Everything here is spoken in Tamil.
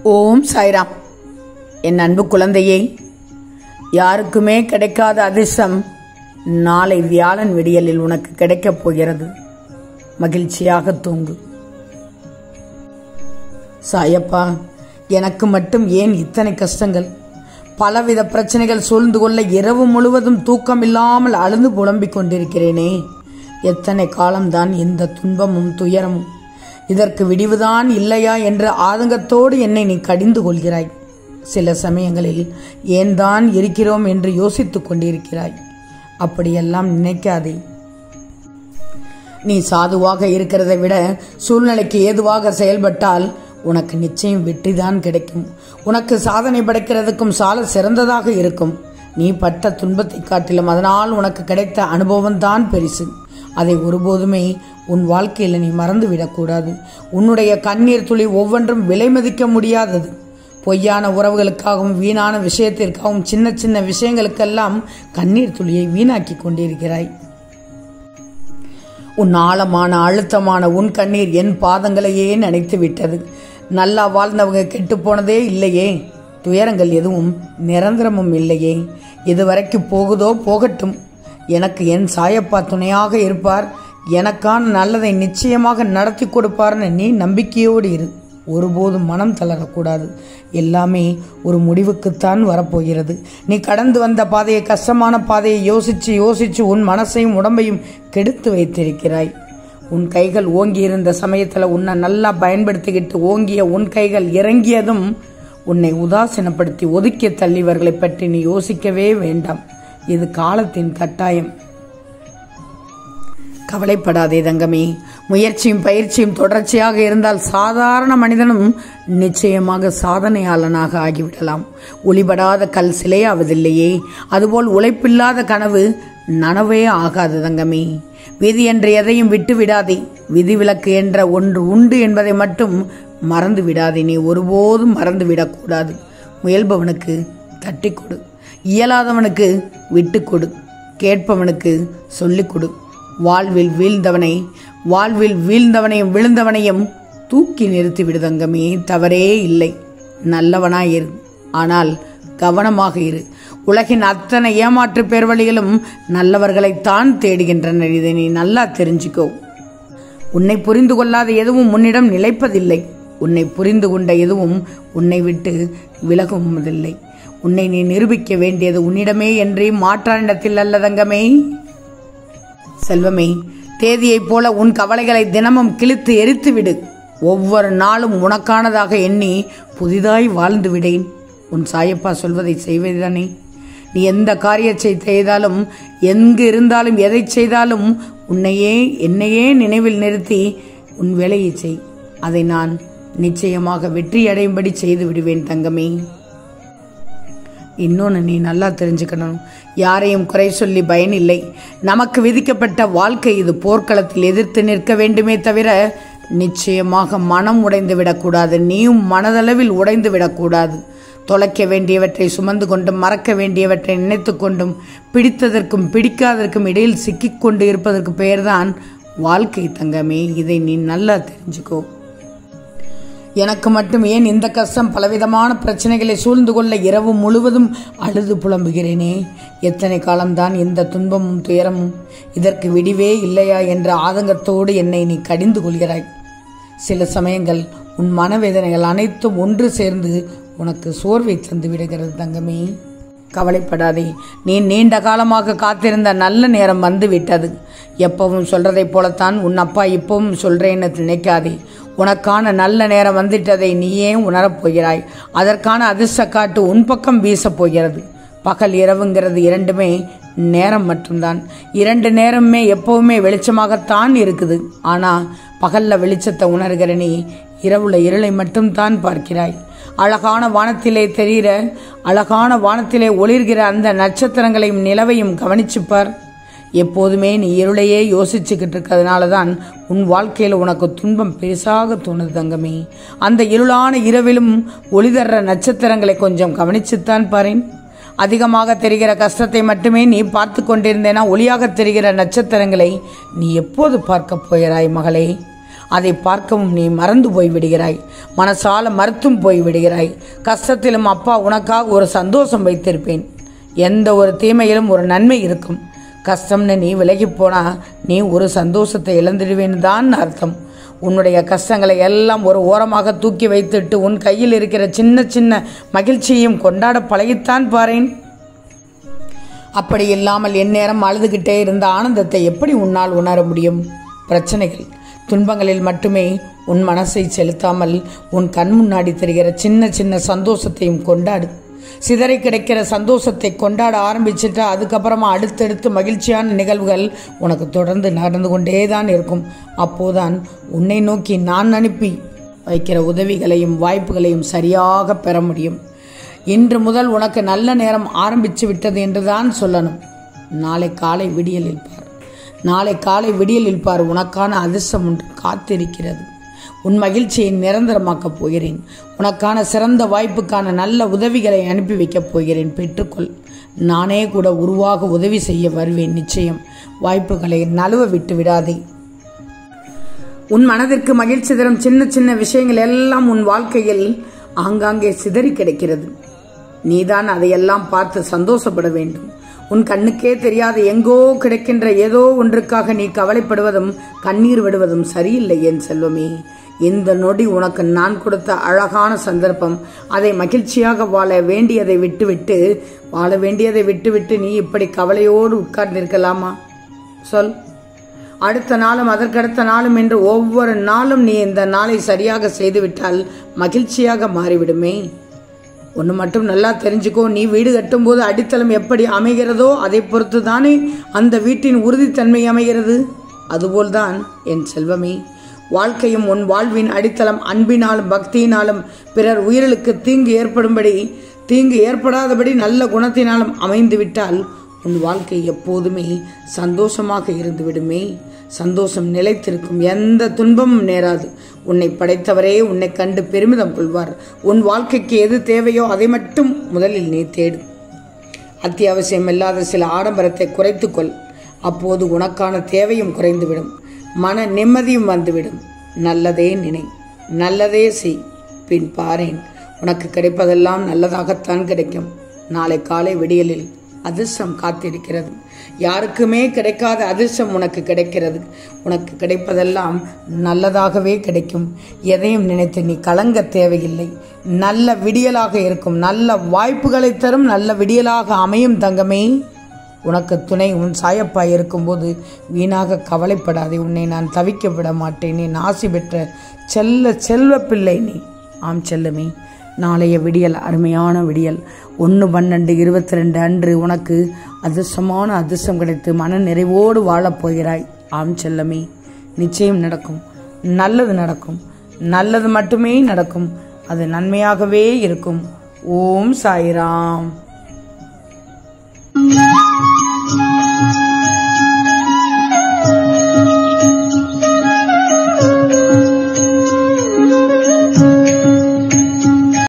ஓம் சாய்ராம் என் அன்பு குழந்தையே யாருக்குமே கிடைக்காத அதிர்ஷ்டம் நாளை வியாழன் விடியலில் உனக்கு கிடைக்கப் போகிறது மகிழ்ச்சியாக தூங்கு சாயப்பா எனக்கு மட்டும் ஏன் இத்தனை கஷ்டங்கள் பலவித பிரச்சனைகள் சூழ்ந்து கொள்ள இரவு முழுவதும் தூக்கம் இல்லாமல் அழுந்து புலம்பிக் கொண்டிருக்கிறேனே எத்தனை காலம்தான் இந்த துன்பமும் துயரமும் இதற்கு விடிவுதான் இல்லையா என்ற ஆதங்கத்தோடு என்னை நீ கடிந்து கொள்கிறாய் சில சமயங்களில் ஏன் தான் இருக்கிறோம் என்று யோசித்துக் கொண்டிருக்கிறாய் அப்படியெல்லாம் நினைக்காதே நீ சாதுவாக இருக்கிறதை விட சூழ்நிலைக்கு ஏதுவாக செயல்பட்டால் உனக்கு நிச்சயம் வெற்றிதான் கிடைக்கும் உனக்கு சாதனை படைக்கிறதுக்கும் சால சிறந்ததாக இருக்கும் நீ பட்ட துன்பத்தை காட்டிலும் அதனால் உனக்கு கிடைத்த அனுபவம் தான் பெரிசு அதை ஒருபோதுமே உன் வாழ்க்கையில் நீ மறந்து விடக்கூடாது உன்னுடைய கண்ணீர் துளி ஒவ்வொன்றும் விலை மதிக்க முடியாதது பொய்யான உறவுகளுக்காகவும் வீணான விஷயத்திற்காகவும் சின்ன சின்ன விஷயங்களுக்கெல்லாம் கண்ணீர் துளியை வீணாக்கி கொண்டிருக்கிறாய் உன் ஆழமான அழுத்தமான உன் கண்ணீர் என் பாதங்களையே நினைத்து விட்டது நல்லா வாழ்ந்தவங்க கெட்டு போனதே இல்லையே துயரங்கள் எதுவும் நிரந்தரமும் இல்லையே இதுவரைக்கும் போகுதோ போகட்டும் எனக்கு என் சாயப்பா துணையாக இருப்பார் எனக்கான நல்லதை நிச்சயமாக நடத்தி கொடுப்பார்னு நீ நம்பிக்கையோடு இரு ஒருபோதும் மனம் தளரக்கூடாது எல்லாமே ஒரு முடிவுக்குத்தான் வரப்போகிறது நீ கடந்து வந்த பாதையை கஷ்டமான பாதையை யோசிச்சு யோசிச்சு உன் மனசையும் உடம்பையும் கெடுத்து வைத்திருக்கிறாய் உன் கைகள் ஓங்கி இருந்த சமயத்தில் உன்னை நல்லா பயன்படுத்திக்கிட்டு ஓங்கிய உன் கைகள் இறங்கியதும் உன்னை உதாசீனப்படுத்தி ஒதுக்கிய தள்ளியவர்களை பற்றி நீ யோசிக்கவே வேண்டாம் இது காலத்தின் கட்டாயம் கவலைப்படாதே தங்கமே முயற்சியும் பயிற்சியும் தொடர்ச்சியாக இருந்தால் சாதாரண மனிதனும் நிச்சயமாக சாதனையாளனாக ஆகிவிடலாம் ஒளிபடாத கல் சிலையாவதில்லையே அதுபோல் உழைப்பில்லாத கனவு நனவே ஆகாது தங்கமே விதி என்று எதையும் விட்டு விடாதே விதிவிலக்கு என்ற ஒன்று உண்டு என்பதை மட்டும் மறந்து விடாதே நீ ஒருபோதும் மறந்து விடக்கூடாது முயல்பவனுக்கு தட்டி கொடு இயலாதவனுக்கு விட்டு கொடு கேட்பவனுக்கு சொல்லிக் கொடு வாழ்வில் வீழ்ந்தவனை வாழ்வில் வீழ்ந்தவனையும் விழுந்தவனையும் தூக்கி நிறுத்தி விடுதங்கமே தவறே இல்லை நல்லவனாயிரு ஆனால் கவனமாக இரு உலகின் அத்தனை ஏமாற்று பேர்வழிகளும் நல்லவர்களைத்தான் தேடுகின்றனர் இதை நீ நல்லா தெரிஞ்சுக்கோ உன்னை புரிந்து கொள்ளாத எதுவும் உன்னிடம் நிலைப்பதில்லை உன்னை புரிந்து கொண்ட எதுவும் உன்னை விட்டு விலகுவதில்லை உன்னை நீ நிரூபிக்க வேண்டியது உன்னிடமே என்று மாற்றானிடத்தில் அல்ல தங்கமே செல்வமே தேதியைப் போல உன் கவலைகளை தினமும் கிழித்து எரித்து விடு ஒவ்வொரு நாளும் உனக்கானதாக எண்ணி புதிதாய் வாழ்ந்து விடேன் உன் சாயப்பா சொல்வதை செய்வதுதானே நீ எந்த காரியத்தை செய்தாலும் எங்கு இருந்தாலும் எதை செய்தாலும் உன்னையே என்னையே நினைவில் நிறுத்தி உன் வேலையை செய் அதை நான் நிச்சயமாக வெற்றி அடையும்படி செய்து விடுவேன் தங்கமே இன்னொன்று நீ நல்லா தெரிஞ்சுக்கணும் யாரையும் குறை சொல்லி பயனில்லை நமக்கு விதிக்கப்பட்ட வாழ்க்கை இது போர்க்களத்தில் எதிர்த்து நிற்க வேண்டுமே தவிர நிச்சயமாக மனம் உடைந்து விடக்கூடாது நீயும் மனதளவில் உடைந்து விடக்கூடாது தொலைக்க வேண்டியவற்றை சுமந்து கொண்டும் மறக்க வேண்டியவற்றை நினைத்து கொண்டும் பிடித்ததற்கும் பிடிக்காததற்கும் இடையில் சிக்கிக்கொண்டு இருப்பதற்கு பெயர்தான் வாழ்க்கை தங்கமே இதை நீ நல்லா தெரிஞ்சுக்கோ எனக்கு மட்டும் ஏன் இந்த கஷ்டம் பலவிதமான பிரச்சனைகளை சூழ்ந்து கொள்ள இரவு முழுவதும் அழுது புலம்புகிறேனே எத்தனை காலம்தான் இந்த துன்பமும் துயரமும் இதற்கு விடிவே இல்லையா என்ற ஆதங்கத்தோடு என்னை நீ கடிந்து கொள்கிறாய் சில சமயங்கள் உன் மனவேதனைகள் அனைத்தும் ஒன்று சேர்ந்து உனக்கு சோர்வை தந்து விடுகிறது தங்கமே கவலைப்படாதே நீ நீண்ட காலமாக காத்திருந்த நல்ல நேரம் வந்து விட்டது எப்பவும் சொல்றதைப் போலத்தான் உன் அப்பா இப்பவும் சொல்றேன்னு நினைக்காதே உனக்கான நல்ல நேரம் வந்துட்டதை நீயே உணரப் போகிறாய் அதற்கான அதிர்ஷ்ட காட்டு உன் பக்கம் வீசப் போகிறது பகல் இரவுங்கிறது இரண்டுமே நேரம் மட்டும்தான் இரண்டு நேரமே எப்பவுமே வெளிச்சமாகத்தான் இருக்குது ஆனா பகல்ல வெளிச்சத்தை உணர்கிற நீ இரவுல இருளை மட்டும்தான் பார்க்கிறாய் அழகான வானத்திலே தெரிகிற அழகான வானத்திலே ஒளிர்கிற அந்த நட்சத்திரங்களையும் நிலவையும் கவனிச்சுப்பார் எப்போதுமே நீ இருளையே யோசிச்சுக்கிட்டு இருக்கிறதுனால தான் உன் வாழ்க்கையில் உனக்கு துன்பம் பெருசாக தோணுது தங்கமே அந்த இருளான இரவிலும் ஒளிதர்ற நட்சத்திரங்களை கொஞ்சம் கவனிச்சுத்தான் பாரேன் அதிகமாக தெரிகிற கஷ்டத்தை மட்டுமே நீ பார்த்து கொண்டிருந்தேனா ஒளியாக தெரிகிற நட்சத்திரங்களை நீ எப்போது பார்க்க போகிறாய் மகளே அதை பார்க்கவும் நீ மறந்து போய் விடுகிறாய் மனசால மறுத்தும் போய் விடுகிறாய் கஷ்டத்திலும் அப்பா உனக்காக ஒரு சந்தோஷம் வைத்திருப்பேன் எந்த ஒரு தீமையிலும் ஒரு நன்மை இருக்கும் கஷ்டம்னு நீ விலகி போனா நீ ஒரு சந்தோஷத்தை இழந்துடுவேன்னு தான் அர்த்தம் உன்னுடைய கஷ்டங்களை எல்லாம் ஒரு ஓரமாக தூக்கி வைத்துட்டு உன் கையில் இருக்கிற சின்ன சின்ன மகிழ்ச்சியையும் கொண்டாட பழகித்தான் பாரேன் அப்படி இல்லாமல் எந்நேரம் அழுதுகிட்டே இருந்த ஆனந்தத்தை எப்படி உன்னால் உணர முடியும் பிரச்சனைகள் துன்பங்களில் மட்டுமே உன் மனசை செலுத்தாமல் உன் கண் முன்னாடி தெரிகிற சின்ன சின்ன சந்தோஷத்தையும் கொண்டாடு சிதறி கிடைக்கிற சந்தோஷத்தை கொண்டாட ஆரம்பிச்சுட்டா அதுக்கப்புறமா அடுத்தடுத்து மகிழ்ச்சியான நிகழ்வுகள் உனக்கு தொடர்ந்து நடந்து கொண்டே தான் இருக்கும் அப்போதான் உன்னை நோக்கி நான் அனுப்பி வைக்கிற உதவிகளையும் வாய்ப்புகளையும் சரியாக பெற முடியும் இன்று முதல் உனக்கு நல்ல நேரம் ஆரம்பித்து விட்டது என்று தான் சொல்லணும் நாளை காலை விடியலில் பார் நாளை காலை விடியலில் பார் உனக்கான அதிர்ஷ்டம் ஒன்று காத்திருக்கிறது உன் மகிழ்ச்சியை நிரந்தரமாக்கப் போகிறேன் உனக்கான சிறந்த வாய்ப்புக்கான நல்ல உதவிகளை அனுப்பி வைக்கப் போகிறேன் பெற்றுக்கொள் நானே கூட உருவாக உதவி செய்ய வருவேன் நிச்சயம் வாய்ப்புகளை நழுவ விட்டு விடாதே உன் மனதிற்கு மகிழ்ச்சி தரும் சின்ன சின்ன விஷயங்கள் எல்லாம் உன் வாழ்க்கையில் ஆங்காங்கே சிதறி கிடைக்கிறது நீதான் அதையெல்லாம் பார்த்து சந்தோஷப்பட வேண்டும் உன் கண்ணுக்கே தெரியாத எங்கோ கிடைக்கின்ற ஏதோ ஒன்றுக்காக நீ கவலைப்படுவதும் கண்ணீர் விடுவதும் சரியில்லை என் செல்வமே இந்த நொடி உனக்கு நான் கொடுத்த அழகான சந்தர்ப்பம் அதை மகிழ்ச்சியாக வாழ வேண்டியதை விட்டுவிட்டு வாழ வேண்டியதை விட்டுவிட்டு நீ இப்படி கவலையோடு உட்கார்ந்திருக்கலாமா சொல் அடுத்த நாளும் அதற்கடுத்த நாளும் என்று ஒவ்வொரு நாளும் நீ இந்த நாளை சரியாக செய்துவிட்டால் மகிழ்ச்சியாக மாறிவிடுமே ஒன்று மட்டும் நல்லா தெரிஞ்சுக்கோ நீ வீடு கட்டும்போது அடித்தளம் எப்படி அமைகிறதோ அதை பொறுத்து தானே அந்த வீட்டின் உறுதித்தன்மை அமைகிறது அதுபோல்தான் என் செல்வமே வாழ்க்கையும் உன் வாழ்வின் அடித்தளம் அன்பினாலும் பக்தியினாலும் பிறர் உயிர்களுக்கு தீங்கு ஏற்படும்படி தீங்கு ஏற்படாதபடி நல்ல குணத்தினாலும் அமைந்துவிட்டால் உன் வாழ்க்கை எப்போதுமே சந்தோஷமாக இருந்து விடுமே சந்தோஷம் நிலைத்திருக்கும் எந்த துன்பமும் நேராது உன்னை படைத்தவரே உன்னை கண்டு பெருமிதம் கொள்வார் உன் வாழ்க்கைக்கு எது தேவையோ அதை மட்டும் முதலில் நீ தேடு அத்தியாவசியம் இல்லாத சில ஆடம்பரத்தை குறைத்துக்கொள் அப்போது உனக்கான தேவையும் குறைந்துவிடும் மன நிம்மதியும் வந்துவிடும் நல்லதே நினை நல்லதே செய் பின் பாரேன் உனக்கு கிடைப்பதெல்லாம் நல்லதாகத்தான் கிடைக்கும் நாளை காலை விடியலில் அதிர்ஷ்டம் காத்திருக்கிறது யாருக்குமே கிடைக்காத அதிர்ஷ்டம் உனக்கு கிடைக்கிறது உனக்கு கிடைப்பதெல்லாம் நல்லதாகவே கிடைக்கும் எதையும் நினைத்து நீ கலங்க தேவையில்லை நல்ல விடியலாக இருக்கும் நல்ல வாய்ப்புகளை தரும் நல்ல விடியலாக அமையும் தங்கமே உனக்கு துணை உன் சாயப்பாய் இருக்கும்போது வீணாக கவலைப்படாதே உன்னை நான் தவிக்க விட மாட்டேன் நீ நாசி பெற்ற செல்ல செல்வ பிள்ளை நீ ஆம் செல்லமே நாளைய விடியல் அருமையான விடியல் ஒன்று பன்னெண்டு இருபத்தி ரெண்டு அன்று உனக்கு அதிர்ஷ்டமான அதிர்ஷ்டம் கிடைத்து மன நிறைவோடு வாழப் போகிறாய் ஆம் செல்லமே நிச்சயம் நடக்கும் நல்லது நடக்கும் நல்லது மட்டுமே நடக்கும் அது நன்மையாகவே இருக்கும் ஓம் சாய்ராம்